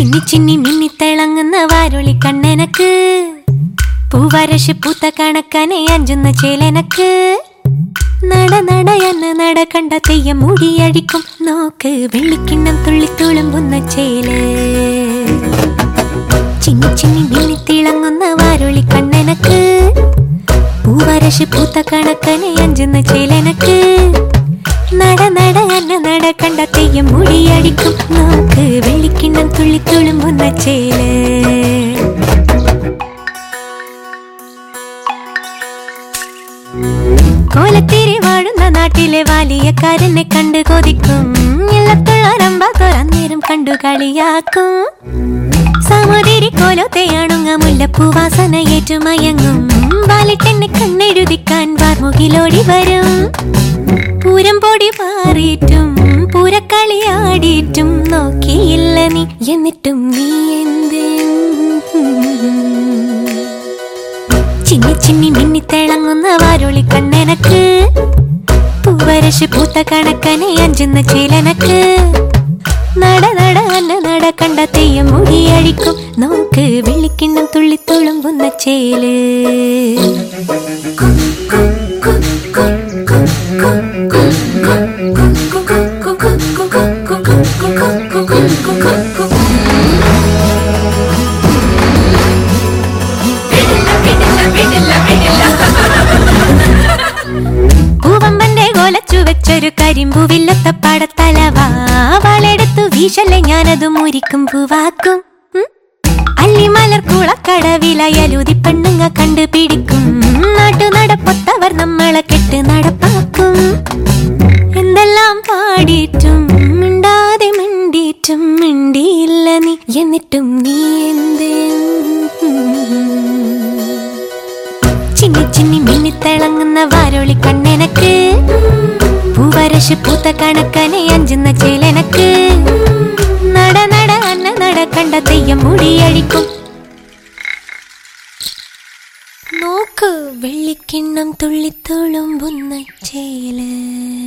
ചിന്നി ചിന്നി മിന്നിത്തിളങ്ങുന്ന വാരുളി കണ്ണെനക്ക് പൂവരശ് പൂത്ത കണക്കനെ അഞ്ചുന്ന ചേലനക്ക് നട നട എന്ന നട കണ്ട തെയ്യം മുടിയടിക്കും നോക്ക് വെള്ളിക്കിണ്ണം തുള്ളിത്തുളുമ്പുന്ന ചേല് ചിന്നി ചിന്നി മിന്നിത്തിളങ്ങുന്ന വാരുളി കണ്ണെനക്ക് പൂവരശ് പൂത്ത കണക്കനെ അഞ്ചുന്ന ചേലനക്ക് നട നട അന്ന നട കണ്ട തെയ്യം മുടിയടിക്കും നോക്ക് വെള്ളിക്കിണ്ണം തുള്ളിത്തുളുമ്പുന്ന ചേല് കോലത്തിരി വാഴുന്ന നാട്ടിലെ വാലിയക്കാരനെ കണ്ട് കൊതിക്കും ഇല്ലത്തുള്ളരമ്പ തുറന്നേരം കണ്ടു കളിയാക്കും സമുതിരി കോലത്തെയാണുങ്ങ മുല്ലപ്പൂവാസന ഏറ്റുമയങ്ങും വാലിട്ടെന്നെ കണ്ണെഴുതിക്കാൻ വാർമുകിലോടി വരും പൂരം പൊടി പാറിയിട്ടും പൂരക്കളിയാടിയിട്ടും നോക്കിയില്ല നീ എന്നിട്ടും നീ എന്തേ ചിന്നി ചിന്നി മിന്നിത്തിളങ്ങുന്ന വാരുളി കണ്ണെനക്ക് പൂവരശ് പൂത്ത കണക്കനെ അഞ്ചുന്ന ചേലനക്ക് നട നട അന്ന നട കണ്ട തെയ്യം മുടിയഴിക്കും നോക്ക് വെള്ളിക്കിണ്ണം തുള്ളിത്തുളുമ്പുന്ന ചേല് പൂവമ്പന്റെ കോലച്ചു വെച്ചൊരു കരിമ്പൂവില്ലത്ത പടത്തലവാ വളെടുത്തു വീശല്ലേ ഞാനത് മുരിക്കും പൂവാക്കും ഉം. അല്ലിമലർ കുളക്കടവിലയലുതി പെണ്ണുങ്ങ കണ്ടുപിടിക്കും നാട്ടു നടപ്പൊത്തവർ നമ്മളെ കെട്ട് നടപ്പാക്കും എന്തെല്ലാം പാടിയിട്ടും മിണ്ടാതെ മിണ്ടിയിട്ടും മിണ്ടിയില്ല നീ എന്നിട്ടും നീ എന്തേ ചിന്നി ചിന്നി മിന്നിത്തിളങ്ങുന്ന വാരോളി കണ്ണെനക്ക് പൂവരശ് പൂത്ത കണക്കനെ അഞ്ചുന്ന ചേലനക്ക് നട നട അന്ന നട കണ്ട തെയ്യം മുടിയഴിക്കും നോക്ക് വെള്ളിക്കിണ്ണം തുള്ളിത്തുളുമ്പുന്ന ചേല്